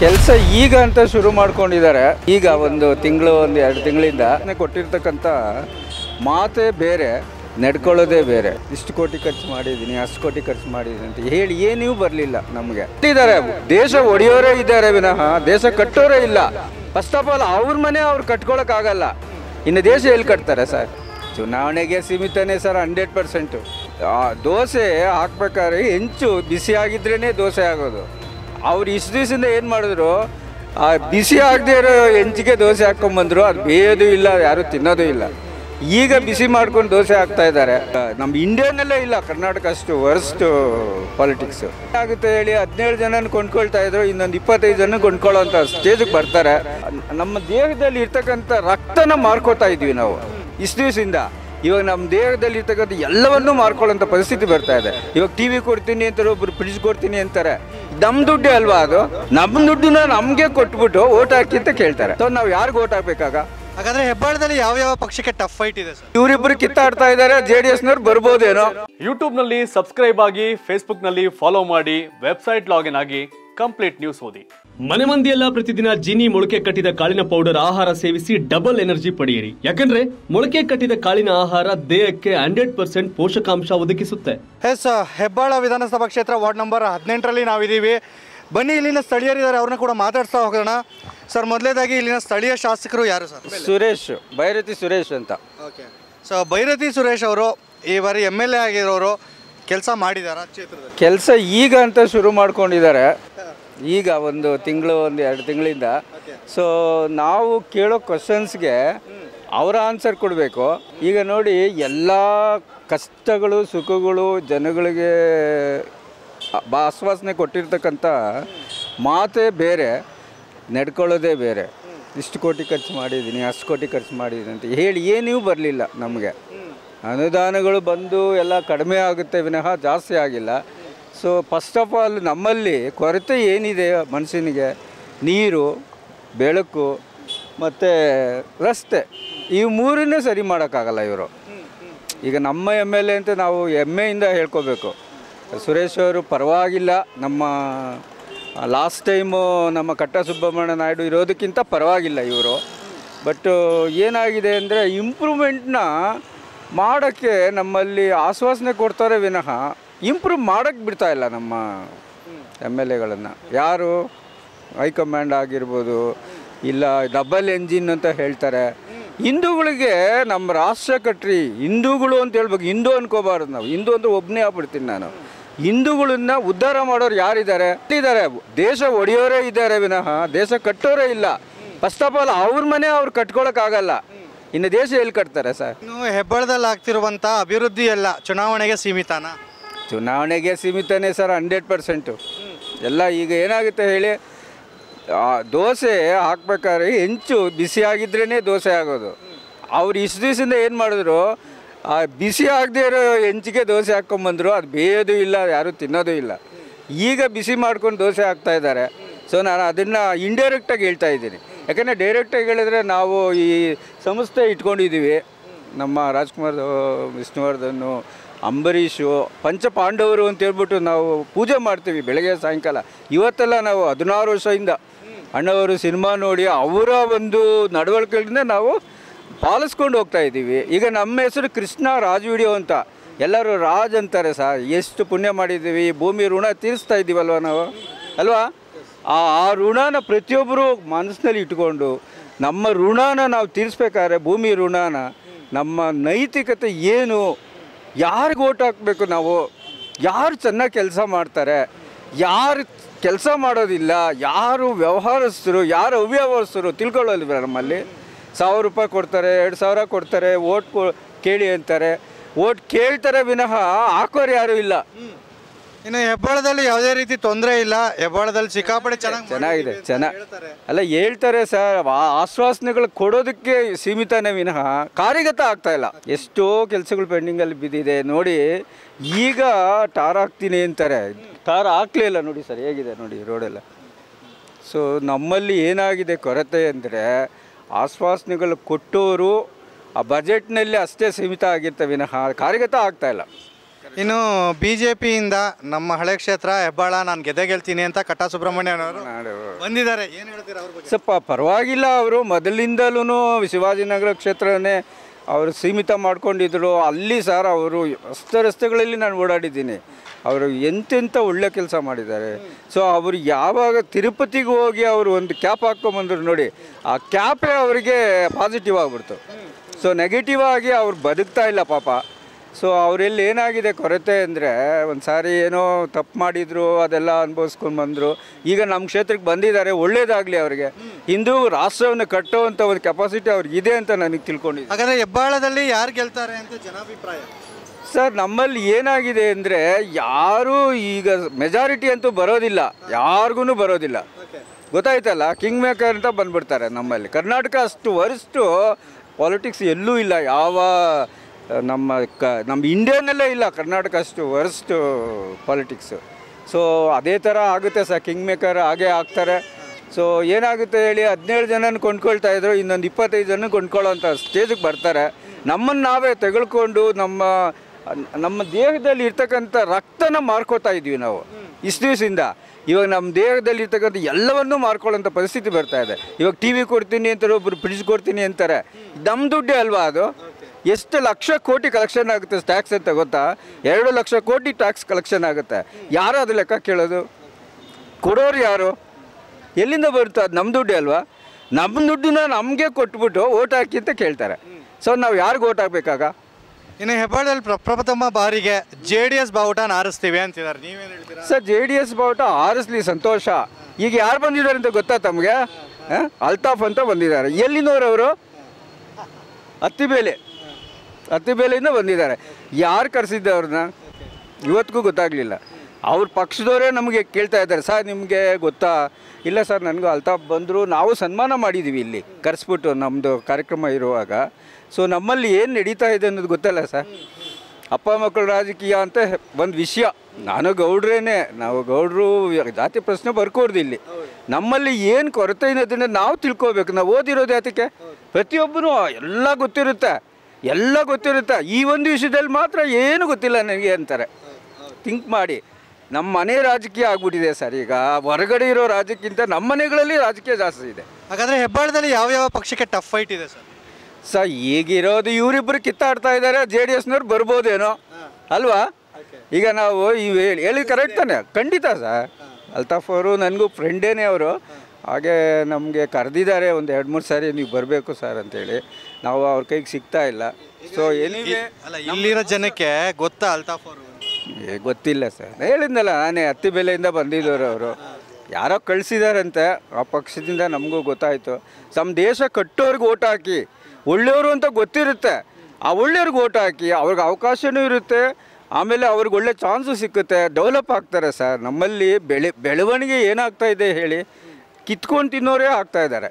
ಕೆಲಸ ಈಗ ಅಂತ ಶುರು ಮಾಡ್ಕೊಂಡಿದ್ದಾರೆ ಈಗ ಒಂದು ತಿಂಗಳು ಒಂದು ಎರಡು ತಿಂಗಳಿಂದ ಕೊಟ್ಟಿರ್ತಕ್ಕಂಥ ಮಾತೇ ಬೇರೆ ನಡ್ಕೊಳ್ಳೋದೇ ಬೇರೆ ಇಷ್ಟು ಕೋಟಿ ಖರ್ಚು ಮಾಡಿದ್ದೀನಿ ಅಷ್ಟು ಕೋಟಿ ಖರ್ಚು ಮಾಡಿದ್ದೀನಿ ಅಂತ ಹೇಳಿ ಏನೂ ಬರಲಿಲ್ಲ ನಮಗೆ ಇದ್ದಾರೆ ದೇಶ ಒಡೆಯೋರೇ ಇದ್ದಾರೆ ವಿನಃ ದೇಶ ಕಟ್ಟೋರೇ ಇಲ್ಲ ಫಸ್ಟ್ ಆಫ್ ಆಲ್ ಅವ್ರ ಮನೆ ಅವ್ರು ಕಟ್ಕೊಳಕ್ಕಾಗಲ್ಲ ಇನ್ನು ದೇಶ ಎಲ್ಲಿ ಕಟ್ತಾರೆ ಸರ್ ಚುನಾವಣೆಗೆ ಸೀಮಿತನೇ ಸರ್ ಹಂಡ್ರೆಡ್ ಪರ್ಸೆಂಟು ದೋಸೆ ಹಾಕ್ಬೇಕಾದ್ರೆ ಹೆಂಚು ಬಿಸಿ ಆಗಿದ್ರೇ ದೋಸೆ ಆಗೋದು ಅವ್ರು ಇಷ್ಟು ದಿವಸದಿಂದ ಏನು ಮಾಡಿದ್ರು ಆ ಬಿಸಿ ಆಗದೆ ಇರೋ ಹೆಂಚಿಗೆ ದೋಸೆ ಹಾಕ್ಕೊಂಬಂದ್ರು ಅದು ಬೇಯೋದು ಇಲ್ಲ ಯಾರು ತಿನ್ನೋದು ಇಲ್ಲ ಈಗ ಬಿಸಿ ಮಾಡ್ಕೊಂಡು ದೋಸೆ ಹಾಕ್ತಾ ಇದ್ದಾರೆ ನಮ್ಮ ಇಂಡಿಯಾನಲ್ಲೇ ಇಲ್ಲ ಕರ್ನಾಟಕ ಅಷ್ಟು ವರ್ಸ್ಟ್ ಪಾಲಿಟಿಕ್ಸ್ ಆಗುತ್ತೆ ಹೇಳಿ ಹದಿನೇಳು ಜನ ಕೊಂಡ್ಕೊಳ್ತಾ ಇದ್ರು ಇನ್ನೊಂದು ಇಪ್ಪತ್ತೈದು ಜನ ಕೊಂಡ್ಕೊಳ್ಳೋ ಅಂತ ಸ್ಟೇಜಿಗೆ ಬರ್ತಾರೆ ನಮ್ಮ ದೇಹದಲ್ಲಿ ಇರ್ತಕ್ಕಂಥ ರಕ್ತನ ಮಾರ್ಕೋತಾ ಇದ್ವಿ ನಾವು ಇಷ್ಟು ದಿವಸದಿಂದ ಇವಾಗ ನಮ್ಮ ದೇಹದಲ್ಲಿ ಇರ್ತಕ್ಕಂಥ ಎಲ್ಲವನ್ನೂ ಮಾರ್ಕೊಳ್ಳೋಂಥ ಪರಿಸ್ಥಿತಿ ಬರ್ತಾ ಇದೆ ಇವಾಗ ಟಿ ವಿ ಕೊಡ್ತೀನಿ ಅಂತಾರೆ ಒಬ್ರು ಫ್ರಿಡ್ಜ್ ಕೊಡ್ತೀನಿ ಅಂತಾರೆ ನಮ್ಮ ದುಡ್ಡೇ ಅಲ್ವಾ ಅದು ನಮ್ಮ ದುಡ್ಡನ್ನ ನಮಗೆ ಕೊಟ್ಬಿಟ್ಟು ಓಟ್ ಹಾಕಿ ಅಂತ ಕೇಳ್ತಾರೆ ಸೊ ನಾವು ಯಾರಿಗೆ ಓಟ್ ಹಾಕ್ಬೇಕಾಗ ಹಾಗಾದ್ರೆ ಹೆಬ್ಬಾಳದಲ್ಲಿ ಯಾವ ಯಾವ ಪಕ್ಷಕ್ಕೆ ಟಫ್ ಫೈಟ್ ಇದೆ ಸರ್ ಇವರಿಬ್ಬರು ಕಿತ್ತಾಡ್ತಾ ಇದ್ದಾರೆ ಜೆ ಡಿ ಎಸ್ನವ್ರು ಬರ್ಬೋದೇನೋ ಯೂಟ್ಯೂಬ್ನಲ್ಲಿ ಸಬ್ಸ್ಕ್ರೈಬ್ ಆಗಿ ಫೇಸ್ಬುಕ್ನಲ್ಲಿ ಫಾಲೋ ಮಾಡಿ ವೆಬ್ಸೈಟ್ ಲಾಗಿನ್ ಆಗಿ ಕಂಪ್ಲೀಟ್ ನ್ಯೂಸ್ ಓದಿ ಮನೆ ಮಂದಿಯೆಲ್ಲ ಪ್ರತಿದಿನ ಜೀನಿ ಮೊಳಕೆ ಕಟ್ಟಿದ ಕಾಳಿನ ಪೌಡರ್ ಆಹಾರ ಸೇವಿಸಿ ಡಬಲ್ ಎನರ್ಜಿ ಪಡೆಯಿರಿ ಯಾಕಂದ್ರೆ ಮೊಳಕೆ ಕಟ್ಟಿದ ಕಾಳಿನ ಆಹಾರ ದೇಹಕ್ಕೆ ಹಂಡ್ರೆಡ್ ಪರ್ಸೆಂಟ್ ಪೋಷಕಾಂಶ ಒದಗಿಸುತ್ತೆ ಎಸ್ ಹೆಬ್ಬಾಳ ವಿಧಾನಸಭಾ ಕ್ಷೇತ್ರ ವಾರ್ಡ್ ನಂಬರ್ ಹದಿನೆಂಟರಲ್ಲಿ ನಾವಿದ್ದೀವಿ ಬನ್ನಿ ಇಲ್ಲಿನ ಸ್ಥಳೀಯರಿದ್ದಾರೆ ಅವ್ರನ್ನ ಕೂಡ ಮಾತಾಡ್ತಾ ಹೋಗೋಣ ಸರ್ ಮೊದಲೇದಾಗಿ ಇಲ್ಲಿನ ಸ್ಥಳೀಯ ಶಾಸಕರು ಯಾರು ಸರ್ ಸುರೇಶ್ ಬೈರತಿ ಸುರೇಶ್ ಅಂತ ಓಕೆ ಸೊ ಭೈರತಿ ಸುರೇಶ್ ಅವರು ಈ ಬಾರಿ ಎಮ್ ಎಲ್ ಎ ಆಗಿರೋರು ಕೆಲಸ ಮಾಡಿದಾರ ಕ್ಷೇತ್ರದಲ್ಲಿ ಕೆಲಸ ಈಗ ಅಂತ ಶುರು ಮಾಡ್ಕೊಂಡಿದ್ದಾರೆ ಈಗ ಒಂದು ತಿಂಗಳು ಒಂದು ಎರಡು ತಿಂಗಳಿಂದ ಸೊ ನಾವು ಕೇಳೋ ಕ್ವಶನ್ಸ್ಗೆ ಅವರ ಆನ್ಸರ್ ಕೊಡಬೇಕು ಈಗ ನೋಡಿ ಎಲ್ಲ ಕಷ್ಟಗಳು ಸುಖಗಳು ಜನಗಳಿಗೆ ಬ ಆಶ್ವಾಸನೆ ಕೊಟ್ಟಿರ್ತಕ್ಕಂಥ ಮಾತೇ ಬೇರೆ ನಡ್ಕೊಳ್ಳೋದೇ ಬೇರೆ ಇಷ್ಟು ಕೋಟಿ ಖರ್ಚು ಮಾಡಿದ್ದೀನಿ ಅಷ್ಟು ಕೋಟಿ ಖರ್ಚು ಮಾಡಿದ್ದೀನಿ ಅಂತ ಹೇಳಿ ಏನೂ ಬರಲಿಲ್ಲ ನಮಗೆ ಅನುದಾನಗಳು ಬಂದು ಎಲ್ಲ ಕಡಿಮೆ ಆಗುತ್ತೆ ವಿನಃ ಜಾಸ್ತಿ ಆಗಿಲ್ಲ ಸೊ ಫಸ್ಟ್ ಆಫ್ ಆಲ್ ನಮ್ಮಲ್ಲಿ ಕೊರತೆ ಏನಿದೆ ಮನುಷ್ಯನಿಗೆ ನೀರು ಬೆಳಕು ಮತ್ತು ರಸ್ತೆ ಈ ಮೂರನ್ನೇ ಸರಿ ಮಾಡೋಕ್ಕಾಗಲ್ಲ ಇವರು ಈಗ ನಮ್ಮ ಎಮ್ ಎಲ್ ಎ ಅಂತ ನಾವು ಹೆಮ್ಮೆಯಿಂದ ಹೇಳ್ಕೋಬೇಕು ಸುರೇಶ್ ಅವರು ಪರವಾಗಿಲ್ಲ ನಮ್ಮ ಲಾಸ್ಟ್ ಟೈಮು ನಮ್ಮ ಕಟ್ಟ ಸುಬ್ರಹ್ಮಣ್ಯ ನಾಯ್ಡು ಇರೋದಕ್ಕಿಂತ ಪರವಾಗಿಲ್ಲ ಇವರು ಬಟ್ ಏನಾಗಿದೆ ಅಂದರೆ ಇಂಪ್ರೂವ್ಮೆಂಟ್ನ ಮಾಡೋಕ್ಕೆ ನಮ್ಮಲ್ಲಿ ಆಶ್ವಾಸನೆ ಕೊಡ್ತಾರೆ ವಿನಃ ಇಂಪ್ರೂವ್ ಮಾಡೋಕ್ಕೆ ಬಿಡ್ತಾ ಇಲ್ಲ ನಮ್ಮ ಎಮ್ ಎಲ್ ಎಗಳನ್ನು ಯಾರು ಹೈಕಮಾಂಡ್ ಆಗಿರ್ಬೋದು ಇಲ್ಲ ಡಬಲ್ ಎಂಜಿನ್ ಅಂತ ಹೇಳ್ತಾರೆ ಹಿಂದೂಗಳಿಗೆ ನಮ್ಮ ರಾಷ್ಟ್ರ ಕಟ್ರಿ ಹಿಂದೂಗಳು ಅಂತ ಹೇಳ್ಬೇಕು ಹಿಂದೂ ಅನ್ಕೋಬಾರ್ದು ನಾವು ಹಿಂದೂ ಅಂದ್ರೆ ಒಬ್ಬನೇ ಆಗ್ಬಿಡ್ತೀನಿ ನಾನು ಹಿಂದೂಗಳನ್ನ ಉದ್ಧಾರ ಮಾಡೋರು ಯಾರಿದ್ದಾರೆ ಇದ್ದಾರೆ ದೇಶ ಒಡೆಯೋರೇ ಇದ್ದಾರೆ ವಿನಃ ದೇಶ ಕಟ್ಟೋರೇ ಇಲ್ಲ ಫಸ್ಟ್ ಆಫ್ ಆಲ್ ಅವ್ರ ಮನೆ ಅವ್ರು ಕಟ್ಕೊಳಕ್ಕಾಗಲ್ಲ ಇನ್ನು ದೇಶ ಎಲ್ಲಿ ಕಟ್ತಾರೆ ಸರ್ ಇನ್ನು ಹೆಬ್ಬಾಳದಲ್ಲಿ ಆಗ್ತಿರುವಂಥ ಅಭಿವೃದ್ಧಿ ಎಲ್ಲ ಚುನಾವಣೆಗೆ ಸೀಮಿತನಾ ಚುನಾವಣೆಗೆ ಸೀಮಿತನೇ ಸರ್ ಹಂಡ್ರೆಡ್ ಪರ್ಸೆಂಟು ಎಲ್ಲ ಈಗ ಏನಾಗುತ್ತೆ ಹೇಳಿ ಆ ದೋಸೆ ಹಾಕ್ಬೇಕಾದ್ರೆ ಹೆಂಚು ಬಿಸಿ ಆಗಿದ್ರೇ ದೋಸೆ ಆಗೋದು ಅವ್ರು ಇಷ್ಟು ದಿವಸದಿಂದ ಏನು ಮಾಡಿದ್ರು ಆ ಬಿಸಿ ಆಗದೆ ಇರೋ ಹೆಂಚಿಗೆ ದೋಸೆ ಹಾಕ್ಕೊಂಬಂದ್ರು ಅದು ಬೇಯೋದು ಇಲ್ಲ ಯಾರು ತಿನ್ನೋದು ಇಲ್ಲ ಈಗ ಬಿಸಿ ಮಾಡ್ಕೊಂಡು ದೋಸೆ ಹಾಕ್ತಾ ಇದ್ದಾರೆ ಸೊ ನಾನು ಅದನ್ನು ಇಂಡೈರೆಕ್ಟಾಗಿ ಹೇಳ್ತಾ ಇದ್ದೀನಿ ಯಾಕಂದರೆ ಡೈರೆಕ್ಟಾಗಿ ಹೇಳಿದ್ರೆ ನಾವು ಈ ಸಂಸ್ಥೆ ಇಟ್ಕೊಂಡಿದ್ದೀವಿ ನಮ್ಮ ರಾಜ್ಕುಮಾರ್ ವಿಷ್ಣುವರ್ಧನ್ ಅಂಬರೀಷು ಪಂಚ ಪಾಂಡವರು ಅಂತ ಹೇಳ್ಬಿಟ್ಟು ನಾವು ಪೂಜೆ ಮಾಡ್ತೀವಿ ಬೆಳಗ್ಗೆ ಸಾಯಂಕಾಲ ಇವತ್ತೆಲ್ಲ ನಾವು ಹದಿನಾರು ವರ್ಷದಿಂದ ಅಣ್ಣವರು ಸಿನಿಮಾ ನೋಡಿ ಅವರ ಒಂದು ನಡವಳಿಕೆಯಿಂದ ನಾವು ಪಾಲಿಸ್ಕೊಂಡು ಹೋಗ್ತಾ ಇದ್ದೀವಿ ಈಗ ನಮ್ಮ ಹೆಸರು ಕೃಷ್ಣ ರಾಜ್ ವಿಡಿಯೋ ಅಂತ ಎಲ್ಲರೂ ರಾಜ್ ಅಂತಾರೆ ಸರ್ ಎಷ್ಟು ಪುಣ್ಯ ಮಾಡಿದ್ದೀವಿ ಭೂಮಿ ಋಣ ತೀರಿಸ್ತಾ ಇದ್ದೀವಲ್ವ ನಾವು ಅಲ್ವಾ ಆ ಆ ಋಣನ ಪ್ರತಿಯೊಬ್ಬರು ಮನಸ್ಸಿನಲ್ಲಿ ಇಟ್ಕೊಂಡು ನಮ್ಮ ಋಣನ ನಾವು ತೀರಿಸ್ಬೇಕಾದ್ರೆ ಭೂಮಿ ಋಣನ ನಮ್ಮ ನೈತಿಕತೆ ಏನು ಯಾರಿಗೆ ಓಟ್ ಹಾಕಬೇಕು ನಾವು ಯಾರು ಚೆನ್ನಾಗಿ ಕೆಲಸ ಮಾಡ್ತಾರೆ ಯಾರು ಕೆಲಸ ಮಾಡೋದಿಲ್ಲ ಯಾರು ವ್ಯವಹಾರಸ್ಥರು ಯಾರು ಅವ್ಯವಹಾರಸ್ಥರು ತಿಳ್ಕೊಳ್ಳೋಲ್ವ ನಮ್ಮಲ್ಲಿ ಸಾವಿರ ರೂಪಾಯಿ ಕೊಡ್ತಾರೆ ಎರಡು ಸಾವಿರ ಕೊಡ್ತಾರೆ ಓಟ್ ಕೊ ಕೇಳಿ ಅಂತಾರೆ ಓಟ್ ಕೇಳ್ತಾರೆ ವಿನಃ ಹಾಕೋರು ಯಾರೂ ಇಲ್ಲ ಇನ್ನು ಹೆಬ್ಬಾಳದಲ್ಲಿ ಯಾವುದೇ ರೀತಿ ತೊಂದರೆ ಇಲ್ಲ ಹೆಬ್ಬಾಳದಲ್ಲಿ ಸಿಕ್ಕಾಪಟ್ಟೆ ಚೆನ್ನಾಗಿ ಚೆನ್ನಾಗಿದೆ ಚೆನ್ನಾಗಿ ಅಲ್ಲ ಹೇಳ್ತಾರೆ ಸರ್ ಆ ಆಶ್ವಾಸನೆಗಳು ಕೊಡೋದಕ್ಕೆ ಸೀಮಿತನೇ ವಿನಃ ಕಾರ್ಯಗತ ಆಗ್ತಾ ಇಲ್ಲ ಎಷ್ಟೋ ಕೆಲಸಗಳು ಪೆಂಡಿಂಗಲ್ಲಿ ಬಿದ್ದಿದೆ ನೋಡಿ ಈಗ ಟಾರ್ ಹಾಕ್ತೀನಿ ಅಂತಾರೆ ಟಾರ್ ಹಾಕ್ಲೇ ಇಲ್ಲ ನೋಡಿ ಸರ್ ಹೇಗಿದೆ ನೋಡಿ ರೋಡೆಲ್ಲ ಸೊ ನಮ್ಮಲ್ಲಿ ಏನಾಗಿದೆ ಕೊರತೆ ಅಂದರೆ ಆಶ್ವಾಸನೆಗಳು ಕೊಟ್ಟೋರು ಆ ಬಜೆಟ್ನಲ್ಲಿ ಅಷ್ಟೇ ಸೀಮಿತ ಆಗಿರ್ತವೆ ವಿನಃ ಕಾರ್ಯಗತ ಆಗ್ತಾ ಇಲ್ಲ ಇನ್ನು ಬಿ ಜೆ ಪಿಯಿಂದ ನಮ್ಮ ಹಳೆ ಕ್ಷೇತ್ರ ಹೆಬ್ಬಾಳ ನಾನು ಗೆದ್ದೆ ಗೆಲ್ತೀನಿ ಅಂತ ಕಟ್ಟಾ ಸುಬ್ರಹ್ಮಣ್ಯನ್ ಅವರು ಬಂದಿದ್ದಾರೆ ಏನು ಹೇಳ್ತೀರಾ ಅವ್ರ ಬಗ್ಗೆ ಸ್ವಲ್ಪ ಪರವಾಗಿಲ್ಲ ಅವರು ಮೊದಲಿಂದಲೂ ಶಿವಾಜಿನಗರ ಕ್ಷೇತ್ರನೇ ಅವರು ಸೀಮಿತ ಮಾಡ್ಕೊಂಡಿದ್ರು ಅಲ್ಲಿ ಸರ್ ಅವರು ರಸ್ತೆ ರಸ್ತೆಗಳಲ್ಲಿ ನಾನು ಓಡಾಡಿದ್ದೀನಿ ಅವರು ಎಂತೆಂಥ ಒಳ್ಳೆ ಕೆಲಸ ಮಾಡಿದ್ದಾರೆ ಸೊ ಅವರು ಯಾವಾಗ ತಿರುಪತಿಗೆ ಹೋಗಿ ಅವರು ಒಂದು ಕ್ಯಾಪ್ ಹಾಕ್ಕೊಂಬಂದ್ರು ನೋಡಿ ಆ ಕ್ಯಾಪೇ ಅವರಿಗೆ ಪಾಸಿಟಿವ್ ಆಗಿಬಿಡ್ತು ಸೊ ನೆಗೆಟಿವ್ ಆಗಿ ಅವ್ರು ಬದುಕ್ತಾ ಇಲ್ಲ ಪಾಪ ಸೊ ಅವರೆಲ್ಲಿ ಏನಾಗಿದೆ ಕೊರತೆ ಅಂದರೆ ಒಂದು ಸಾರಿ ಏನೋ ತಪ್ಪು ಮಾಡಿದ್ರು ಅದೆಲ್ಲ ಅನುಭವಿಸ್ಕೊಂಡು ಬಂದರು ಈಗ ನಮ್ಮ ಕ್ಷೇತ್ರಕ್ಕೆ ಬಂದಿದ್ದಾರೆ ಒಳ್ಳೇದಾಗಲಿ ಅವರಿಗೆ ಹಿಂದೂ ರಾಷ್ಟ್ರವನ್ನು ಕಟ್ಟುವಂಥ ಒಂದು ಕೆಪಾಸಿಟಿ ಅವ್ರಿಗೆ ಇದೆ ಅಂತ ನನಗೆ ತಿಳ್ಕೊಂಡಿದ್ದೆ ಹಾಗಾದ್ರೆ ಹೆಬ್ಬಾಳದಲ್ಲಿ ಯಾರು ಗೆಲ್ತಾರೆ ಅಂತ ಜನಾಭಿಪ್ರಾಯ ಸರ್ ನಮ್ಮಲ್ಲಿ ಏನಾಗಿದೆ ಅಂದರೆ ಯಾರೂ ಈಗ ಮೆಜಾರಿಟಿ ಅಂತೂ ಬರೋದಿಲ್ಲ ಯಾರಿಗೂ ಬರೋದಿಲ್ಲ ಗೊತ್ತಾಯ್ತಲ್ಲ ಕಿಂಗ್ ಮೇಕರ್ ಅಂತ ಬಂದ್ಬಿಡ್ತಾರೆ ನಮ್ಮಲ್ಲಿ ಕರ್ನಾಟಕ ಅಷ್ಟು ವರಿಷ್ಟು ಪಾಲಿಟಿಕ್ಸ್ ಎಲ್ಲೂ ಇಲ್ಲ ಯಾವ ಆ, ನಮ್ಮ ಕ ನಮ್ಮ ಇಂಡಿಯಾನಲ್ಲೇ ಇಲ್ಲ ಕರ್ನಾಟಕ ಅಷ್ಟು ವರ್ಸ್ಟ್ ಪಾಲಿಟಿಕ್ಸು ಸೊ ಅದೇ ಥರ ಆಗುತ್ತೆ ಸರ್ ಕಿಂಗ್ ಮೇಕರ್ ಹಾಗೇ ಆಗ್ತಾರೆ ಸೊ ಏನಾಗುತ್ತೆ ಹೇಳಿ ಹದಿನೇಳು ಜನನ ಕೊಂಡ್ಕೊಳ್ತಾ ಇದ್ರು ಇನ್ನೊಂದು ಇಪ್ಪತ್ತೈದು ಜನ ಕೊಂಡ್ಕೊಳ್ಳೋಂಥ ಸ್ಟೇಜಿಗೆ ಬರ್ತಾರೆ ನಮ್ಮನ್ನು ನಾವೇ ತೆಗೆದುಕೊಂಡು ನಮ್ಮ ನಮ್ಮ ದೇಹದಲ್ಲಿ ಇರ್ತಕ್ಕಂಥ ರಕ್ತನ ಮಾರ್ಕೋತಾ ಇದ್ವಿ ನಾವು ಇಷ್ಟು ದಿವಸದಿಂದ ಇವಾಗ ನಮ್ಮ ದೇಹದಲ್ಲಿ ಇರ್ತಕ್ಕಂಥ ಎಲ್ಲವನ್ನೂ ಮಾರ್ಕೊಳ್ಳೋಂಥ ಪರಿಸ್ಥಿತಿ ಬರ್ತಾ ಇದೆ ಇವಾಗ ಟಿ ವಿ ಕೊಡ್ತೀನಿ ಅಂತಾರೆ ಒಬ್ರು ಫ್ರಿಡ್ಜ್ ಕೊಡ್ತೀನಿ ಅಂತಾರೆ ನಮ್ಮ ದುಡ್ಡೇ ಅಲ್ವಾ ಅದು ಎಷ್ಟು ಲಕ್ಷ ಕೋಟಿ ಕಲೆಕ್ಷನ್ ಆಗುತ್ತೆ ಟ್ಯಾಕ್ಸ್ ಅಂತ ಗೊತ್ತಾ ಎರಡು ಲಕ್ಷ ಕೋಟಿ ಟ್ಯಾಕ್ಸ್ ಕಲೆಕ್ಷನ್ ಆಗುತ್ತೆ ಯಾರು ಅದು ಲೆಕ್ಕ ಕೇಳೋದು ಕೊಡೋರು ಯಾರು ಎಲ್ಲಿಂದ ಬರುತ್ತೆ ಅದು ನಮ್ಮ ದುಡ್ಡೇ ಅಲ್ವಾ ನಮ್ಮ ದುಡ್ಡನ್ನ ನಮಗೆ ಕೊಟ್ಬಿಟ್ಟು ಓಟ್ ಹಾಕಿ ಅಂತ ಕೇಳ್ತಾರೆ ಸೊ ನಾವು ಯಾರಿಗೆ ಓಟ್ ಹಾಕ್ಬೇಕಾಗ ಇನ್ನು ಹೆಬ್ಬಾಳದಲ್ಲಿ ಪ್ರ- ಪ್ರಪ್ರಥಮ ಬಾರಿಗೆ ಜೆ ಡಿ ಎಸ್ ಬಾವುಟನ ಆರಿಸ್ತೀವಿ ಅಂತಿದ್ದಾರೆ ನೀವೇನು ಹೇಳ್ತೀರಾ ಸರ್ ಜೆ ಡಿ ಎಸ್ ಬಾವುಟ ಆರಿಸ್ಲಿ ಸಂತೋಷ ಈಗ ಯಾರು ಬಂದಿದ್ದಾರೆ ಅಂತ ಗೊತ್ತಾ ತಮಗೆ ಅಲ್ತಾಫ್ ಅಂತ ಬಂದಿದ್ದಾರೆ ಎಲ್ಲಿನವ್ರು ಅವರು ಅತ್ತಿಬೇಲೆ ಅತ್ತಿಬೇಲೆಯಿಂದ ಬಂದಿದ್ದಾರೆ ಯಾರು ಕರೆಸಿದ್ದೆ ಅವ್ರನ್ನ ಇವತ್ತಿಗೂ ಗೊತ್ತಾಗಲಿಲ್ಲ ಅವ್ರ ಪಕ್ಷದವರೇ ನಮಗೆ ಕೇಳ್ತಾ ಇದ್ದಾರೆ ಸರ್ ನಿಮಗೆ ಗೊತ್ತಾ ಇಲ್ಲ ಸರ್ ನನಗೂ ಅಲ್ತಾಫ್ ಬಂದರು ನಾವು ಸನ್ಮಾನ ಮಾಡಿದ್ದೀವಿ ಇಲ್ಲಿ ಕರೆಸ್ಬಿಟ್ಟು ನಮ್ಮದು ಕಾರ್ಯಕ್ರಮ ಇರುವಾಗ ಸೊ ನಮ್ಮಲ್ಲಿ ಏನು ನಡೀತಾ ಇದೆ ಅನ್ನೋದು ಗೊತ್ತಲ್ಲ ಸರ್ ಅಪ್ಪ ಮಕ್ಕಳು ರಾಜಕೀಯ ಅಂತ ಒಂದು ವಿಷಯ ನಾನು ಗೌಡ್ರೇನೆ ನಾವು ಗೌಡ್ರು ಜಾತಿ ಪ್ರಶ್ನೆ ಬರ್ಕೋರ್ದು ಇಲ್ಲಿ ನಮ್ಮಲ್ಲಿ ಏನು ಕೊರತೆ ಅನ್ನೋದನ್ನ ನಾವು ತಿಳ್ಕೊಬೇಕು ನಾವು ಓದಿರೋದು ಯಾತಕ್ಕೆ ಪ್ರತಿಯೊಬ್ಬರು ಎಲ್ಲ ಗೊತ್ತಿರುತ್ತೆ ಎಲ್ಲ ಗೊತ್ತಿರುತ್ತೆ ಈ ಒಂದು ವಿಷಯದಲ್ಲಿ ಮಾತ್ರ ಏನು ಗೊತ್ತಿಲ್ಲ ನನಗೆ ಅಂತಾರೆ ಥಿಂಕ್ ಮಾಡಿ ನಮ್ಮ ಮನೆ ರಾಜಕೀಯ ಆಗ್ಬಿಟ್ಟಿದೆ ಸರ್ ಈಗ ಹೊರಗಡೆ ಇರೋ ರಾಜಕ್ಕಿಂತ ನಮ್ಮ ಮನೆಗಳಲ್ಲಿ ರಾಜಕೀಯ ಜಾಸ್ತಿ ಇದೆ ಹಾಗಾದ್ರೆ ಹೆಬ್ಬಾಳದಲ್ಲಿ ಯಾವ ಯಾವ ಪಕ್ಷಕ್ಕೆ ಟಫ್ ಫೈಟ್ ಇದೆ ಸರ್ ಸರ್ ಈಗಿರೋದು ಇವರಿಬ್ಬರು ಕಿತ್ತಾಡ್ತಾ ಇದ್ದಾರೆ ಜೆ ಡಿ ಎಸ್ನವ್ರು ಬರ್ಬೋದೇನೋ ಅಲ್ವಾ ಈಗ ನಾವು ಇವ್ ಹೇಳಿ ಹೇಳಿದ ಕರೆಕ್ಟ್ ತಾನೆ ಖಂಡಿತ ಸರ್ ಅಲ್ತಾಫ್ ಅವರು ನನಗೂ ಫ್ರೆಂಡೇನೆ ಅವರು ಹಾಗೆ ನಮಗೆ ಕರೆದಿದ್ದಾರೆ ಒಂದು ಎರಡು ಮೂರು ಸಾರಿ ನೀವು ಬರಬೇಕು ಸರ್ ಅಂತೇಳಿ ನಾವು ಅವ್ರ ಕೈಗೆ ಸಿಗ್ತಾ ಇಲ್ಲ ಸೊ ಏನಿದೆ ಅಲ್ಲ ಇಲ್ಲಿರೋ ಜನಕ್ಕೆ ಗೊತ್ತಾ ಅಲ್ತಾಫ್ ಅವರು ಏ, ಗೊತ್ತಿಲ್ಲ ಸರ್ ಹೇಳಿದ್ನಲ್ಲ ನಾನೇ ಹತ್ತಿ ಬೆಲೆಯಿಂದ ಬಂದಿದ್ದವರು ಅವರು ಯಾರೋ ಕಳಿಸಿದಾರಂತೆ ಆ ಪಕ್ಷದಿಂದ ನಮಗೂ ಗೊತ್ತಾಯಿತು ನಮ್ಮ ದೇಶ ಕಟ್ಟೋರ್ಗೆ ಓಟ್ ಹಾಕಿ ಒಳ್ಳೆಯವರು ಅಂತ ಗೊತ್ತಿರುತ್ತೆ ಆ ಒಳ್ಳೆಯವ್ರಿಗೆ ಓಟ್ ಹಾಕಿ ಅವ್ರಿಗೆ ಅವಕಾಶನೂ ಇರುತ್ತೆ ಆಮೇಲೆ ಅವ್ರಿಗೆ ಒಳ್ಳೆ ಚಾನ್ಸು ಸಿಕ್ಕುತ್ತೆ ಡೆವಲಪ್ ಆಗ್ತಾರೆ ಸರ್ ನಮ್ಮಲ್ಲಿ ಬೆಳೆ ಬೆಳವಣಿಗೆ ಏನಾಗ್ತಾ ಇದೆ ಹೇಳಿ ಕಿತ್ಕೊಂಡು ತಿನ್ನೋರೇ ಆಗ್ತಾ ಇದ್ದಾರೆ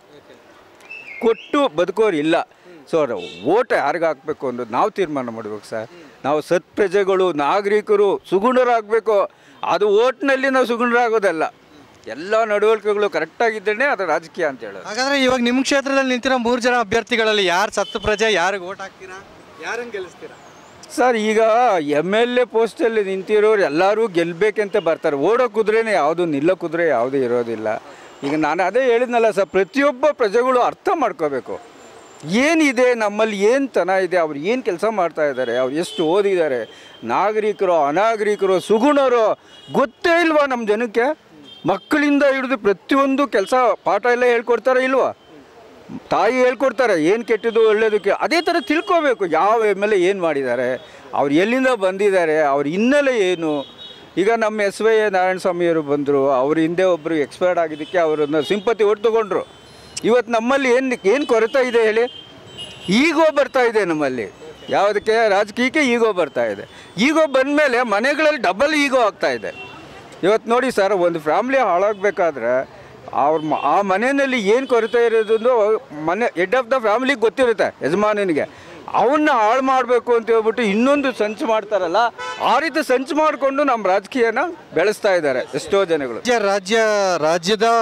ಕೊಟ್ಟು ಬದುಕೋರು ಇಲ್ಲ ಸೊ ಓಟ್ ಯಾರಿಗೆ ಹಾಕಬೇಕು ಅನ್ನೋದು ನಾವು ತೀರ್ಮಾನ ಮಾಡಬೇಕು ಸರ್ ನಾವು ಸತ್ ಪ್ರಜೆಗಳು ನಾಗರಿಕರು ಸುಗುಣರಾಗಬೇಕು ಅದು ಓಟ್ನಲ್ಲಿ ನಾವು ಸುಗುಣರಾಗೋದಲ್ಲ ಎಲ್ಲ ನಡವಳಿಕೆಗಳು ಕರೆಕ್ಟಾಗಿದ್ದೇ ಅದು ರಾಜಕೀಯ ಅಂತ ಹೇಳೋದು ಹಾಗಾದ್ರೆ ಇವಾಗ ನಿಮ್ಮ ಕ್ಷೇತ್ರದಲ್ಲಿ ನಿಂತಿರೋ ಮೂರು ಜನ ಅಭ್ಯರ್ಥಿಗಳಲ್ಲಿ ಯಾರು ಸತ್ತು ಪ್ರಜೆ ಯಾರಿಗೆ ಓಟ್ ಹಾಕ್ತೀರಾ ಯಾರನ್ನು ಗೆಲ್ಲಿಸ್ತೀರಾ ಸರ್ ಈಗ ಎಮ್ ಎಲ್ ಎ ಪೋಸ್ಟಲ್ಲಿ ನಿಂತಿರೋರು ಎಲ್ಲರೂ ಗೆಲ್ಲಬೇಕಂತ ಬರ್ತಾರೆ ಓಡೋ ಕುದುರೆನೇ ಯಾವುದು ನಿಲ್ಲೋ ಕುದುರೆ ಯಾವುದೂ ಇರೋದಿಲ್ಲ ಈಗ ನಾನು ಅದೇ ಹೇಳಿದ್ನಲ್ಲ ಸರ್ ಪ್ರತಿಯೊಬ್ಬ ಪ್ರಜೆಗಳು ಅರ್ಥ ಮಾಡ್ಕೋಬೇಕು ಏನಿದೆ ನಮ್ಮಲ್ಲಿ ಏನು ತನ ಇದೆ ಅವ್ರು ಏನು ಕೆಲಸ ಮಾಡ್ತಾ ಇದ್ದಾರೆ ಅವ್ರು ಎಷ್ಟು ಓದಿದ್ದಾರೆ ನಾಗರಿಕರು ಅನಾಗರಿಕರು ಸುಗುಣರು ಗೊತ್ತೇ ಇಲ್ವಾ ನಮ್ಮ ಜನಕ್ಕೆ ಮಕ್ಕಳಿಂದ ಹಿಡಿದು ಪ್ರತಿಯೊಂದು ಕೆಲಸ ಪಾಠ ಎಲ್ಲ ಹೇಳ್ಕೊಡ್ತಾರ ಇಲ್ವಾ ತಾಯಿ ಹೇಳ್ಕೊಡ್ತಾರೆ ಏನು ಕೆಟ್ಟದ್ದು ಒಳ್ಳೇದಕ್ಕೆ ಅದೇ ಥರ ತಿಳ್ಕೋಬೇಕು ಯಾವ ಎಮ್ ಎಲ್ ಎ ಏನು ಮಾಡಿದ್ದಾರೆ ಅವ್ರು ಎಲ್ಲಿಂದ ಬಂದಿದ್ದಾರೆ ಅವ್ರ ಹಿನ್ನೆಲೆ ಏನು ಈಗ ನಮ್ಮ ಎಸ್ ವೈ ನಾರಾಯಣ ಸ್ವಾಮಿಯವರು ಬಂದರು ಅವ್ರ ಹಿಂದೆ ಒಬ್ಬರು ಎಕ್ಸ್ಪೈರ್ಡ್ ಆಗಿದ್ದಕ್ಕೆ ಅವರನ್ನು ಸಿಂಪತಿ ಒಟ್ಟು ತೊಗೊಂಡ್ರು ಇವತ್ತು ನಮ್ಮಲ್ಲಿ ಏನು ಏನು ಕೊರತೆ ಇದೆ ಹೇಳಿ ಈಗೋ ಬರ್ತಾ ಇದೆ ನಮ್ಮಲ್ಲಿ ಯಾವುದಕ್ಕೆ ರಾಜಕೀಯಕ್ಕೆ ಈಗೋ ಬರ್ತಾ ಇದೆ ಈಗೋ ಬಂದಮೇಲೆ ಮನೆಗಳಲ್ಲಿ ಡಬಲ್ ಈಗೋ ಆಗ್ತಾ ಇದೆ ಇವತ್ತು ನೋಡಿ ಸರ್ ಒಂದು ಫ್ಯಾಮ್ಲಿ ಹಾಳಾಗಬೇಕಾದ್ರೆ ಅವ್ರ ಮ ಆ ಮನೆಯಲ್ಲಿ ಏನು ಕೊರತೆ ಇರೋದು ಮನೆ ಹೆಡ್ ಆಫ್ ದ ಫ್ಯಾಮಿಲಿಗೆ ಗೊತ್ತಿರುತ್ತೆ ಯಜಮಾನನಿಗೆ ಅವನ್ನ ಹಾಳು ಮಾಡಬೇಕು ಅಂತ ಹೇಳ್ಬಿಟ್ಟು ಇನ್ನೊಂದು ಸಂಚು ಮಾಡ್ತಾರಲ್ಲ ಆ ರೀತಿ ಸಂಚು ಮಾಡಿಕೊಂಡು ನಮ್ಮ ರಾಜಕೀಯನ ಬೆಳೆಸ್ತಾ ಇದ್ದಾರೆ ಎಷ್ಟೋ ಜನಗಳು ರಾಜ್ಯ ರಾಜ್ಯ ರಾಜ್ಯದ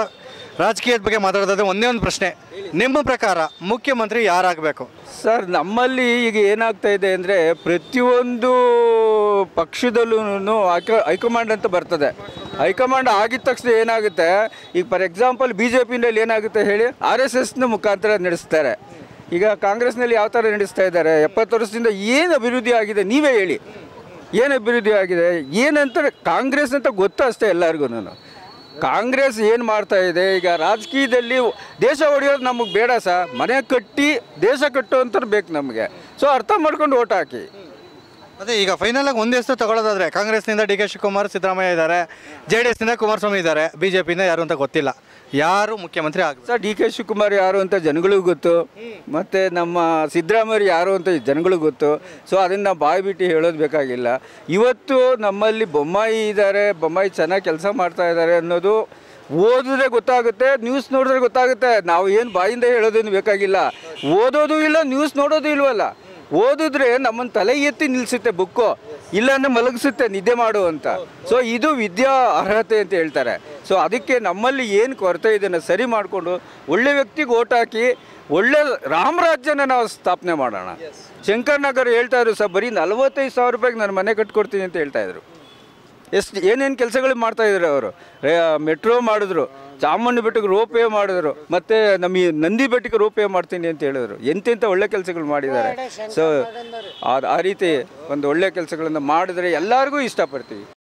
ರಾಜಕೀಯದ ಬಗ್ಗೆ ಮಾತಾಡೋದಾದ್ರೆ ಒಂದೇ ಒಂದು ಪ್ರಶ್ನೆ ನಿಮ್ಮ ಪ್ರಕಾರ ಮುಖ್ಯಮಂತ್ರಿ ಯಾರಾಗಬೇಕು ಸರ್ ನಮ್ಮಲ್ಲಿ ಈಗ ಏನಾಗ್ತಾ ಇದೆ ಅಂದರೆ ಪ್ರತಿಯೊಂದು ಪಕ್ಷದಲ್ಲೂ ಹೈಕ ಹೈಕಮಾಂಡ್ ಅಂತ ಬರ್ತದೆ ಹೈಕಮಾಂಡ್ ಆಗಿದ ತಕ್ಷಣ ಏನಾಗುತ್ತೆ ಈಗ ಫಾರ್ ಎಕ್ಸಾಂಪಲ್ ಬಿ ಜೆ ಪಿನಲ್ಲಿ ಏನಾಗುತ್ತೆ ಹೇಳಿ ಆರ್ ಎಸ್ ಎಸ್ನ ಮುಖಾಂತರ ನಡೆಸ್ತಾರೆ ಈಗ ಕಾಂಗ್ರೆಸ್ನಲ್ಲಿ ಯಾವ ಥರ ನಡೆಸ್ತಾ ಇದ್ದಾರೆ ಎಪ್ಪತ್ತು ವರ್ಷದಿಂದ ಏನು ಅಭಿವೃದ್ಧಿ ಆಗಿದೆ ನೀವೇ ಹೇಳಿ ಏನು ಅಭಿವೃದ್ಧಿ ಆಗಿದೆ ಏನಂತ ಕಾಂಗ್ರೆಸ್ ಅಂತ ಗೊತ್ತು ಅಷ್ಟೇ ಎಲ್ಲರಿಗೂ ಕಾಂಗ್ರೆಸ್ ಏನು ಮಾಡ್ತಾ ಇದೆ ಈಗ ರಾಜಕೀಯದಲ್ಲಿ ದೇಶ ಹೊಡೆಯೋದು ನಮಗೆ ಬೇಡ ಸರ್ ಮನೆ ಕಟ್ಟಿ ದೇಶ ಕಟ್ಟುವಂಥದ್ದು ಬೇಕು ನಮಗೆ ಸೊ ಅರ್ಥ ಮಾಡ್ಕೊಂಡು ಓಟ್ ಹಾಕಿ ಅದೇ ಈಗ ಫೈನಲ್ ಆಗಿ ಒಂದೇ ಹೆಸರು ತಗೊಳ್ಳೋದಾದ್ರೆ ಕಾಂಗ್ರೆಸ್ನಿಂದ ಡಿ ಕೆ ಶಿವಕುಮಾರ್ ಸಿದ್ದರಾಮಯ್ಯ ಇದ್ದಾರೆ ಜೆ ಡಿ ಎಸ್ನಿಂದ ಕುಮಾರಸ್ವಾಮಿ ಇದ್ದಾರೆ ಬಿ ಜೆ ಪಿಯಿಂದ ಯಾರು ಅಂತ ಗೊತ್ತಿಲ್ಲ ಯಾರು ಮುಖ್ಯಮಂತ್ರಿ ಆಗಬೇಕು ಸರ್ ಡಿ ಕೆ ಶಿವಕುಮಾರ್ ಯಾರು ಅಂತ ಜನಗಳಿಗೂ ಗೊತ್ತು ಮತ್ತು ನಮ್ಮ ಸಿದ್ದರಾಮಯ್ಯ ಯಾರು ಅಂತ ಜನಗಳಿಗೂ ಗೊತ್ತು ಸೊ ಅದನ್ನು ನಾವು ಬಾಯಿ ಬಿಟ್ಟು ಹೇಳೋದು ಬೇಕಾಗಿಲ್ಲ ಇವತ್ತು ನಮ್ಮಲ್ಲಿ ಬೊಮ್ಮಾಯಿ ಇದ್ದಾರೆ ಬೊಮ್ಮಾಯಿ ಚೆನ್ನಾಗಿ ಕೆಲಸ ಮಾಡ್ತಾ ಇದ್ದಾರೆ ಅನ್ನೋದು ಓದಿದ್ರೆ ಗೊತ್ತಾಗುತ್ತೆ ನ್ಯೂಸ್ ನೋಡಿದ್ರೆ ಗೊತ್ತಾಗುತ್ತೆ ನಾವು ಏನು ಬಾಯಿಂದ ಹೇಳೋದೇನು ಬೇಕಾಗಿಲ್ಲ ಓದೋದು ಇಲ್ಲ ನ್ಯೂಸ್ ನೋಡೋದು ಇಲ್ವಲ್ಲ ಓದಿದ್ರೆ ನಮ್ಮನ್ನು ತಲೆ ಎತ್ತಿ ನಿಲ್ಲಿಸುತ್ತೆ ಬುಕ್ಕು ಇಲ್ಲಾಂದ್ರೆ ಮಲಗಿಸುತ್ತೆ ನಿದ್ದೆ ಮಾಡು ಅಂತ ಸೊ ಇದು ವಿದ್ಯಾ ಅರ್ಹತೆ ಅಂತ ಹೇಳ್ತಾರೆ ಸೊ ಅದಕ್ಕೆ ನಮ್ಮಲ್ಲಿ ಏನು ಕೊರತೆ ಇದನ್ನು ಸರಿ ಮಾಡಿಕೊಂಡು ಒಳ್ಳೆ ವ್ಯಕ್ತಿಗೆ ಓಟ್ ಹಾಕಿ ಒಳ್ಳೆ ರಾಮರಾಜ್ಯನ ನಾವು ಸ್ಥಾಪನೆ ಮಾಡೋಣ ಶಂಕರ್ ನಗರ್ ಹೇಳ್ತಾ ಇದ್ರು ಸರ್ ಬರೀ ನಲವತ್ತೈದು ಸಾವಿರ ರೂಪಾಯಿಗೆ ನಾನು ಮನೆ ಕಟ್ಕೊಡ್ತೀನಿ ಅಂತ ಹೇಳ್ತಾ ಇದ್ರು ಎಷ್ಟು ಏನೇನು ಕೆಲಸಗಳು ಮಾಡ್ತಾ ಇದ್ರು ಅವರು ಮೆಟ್ರೋ ಮಾಡಿದ್ರು ಚಾಮುಂಡಿ ಬೆಟ್ಟಕ್ಕೆ ರೋಪ್ ವೇ ಮಾಡಿದ್ರು ಮತ್ತೆ ನಮ್ಮ ಈ ನಂದಿ ಬೆಟ್ಟಕ್ಕೆ ರೋಪ್ ವೇ ಮಾಡ್ತೀನಿ ಅಂತ ಹೇಳಿದ್ರು ಎಂತೆಂಥ ಒಳ್ಳೆ ಕೆಲಸಗಳು ಮಾಡಿದ್ದಾರೆ ಸೊ ಆ ರೀತಿ ಒಂದು ಒಳ್ಳೆ ಕೆಲಸಗಳನ್ನು ಮಾಡಿದ್ರೆ ಎಲ್ಲರಿಗೂ ಇಷ್ಟಪಡ್ತೀವಿ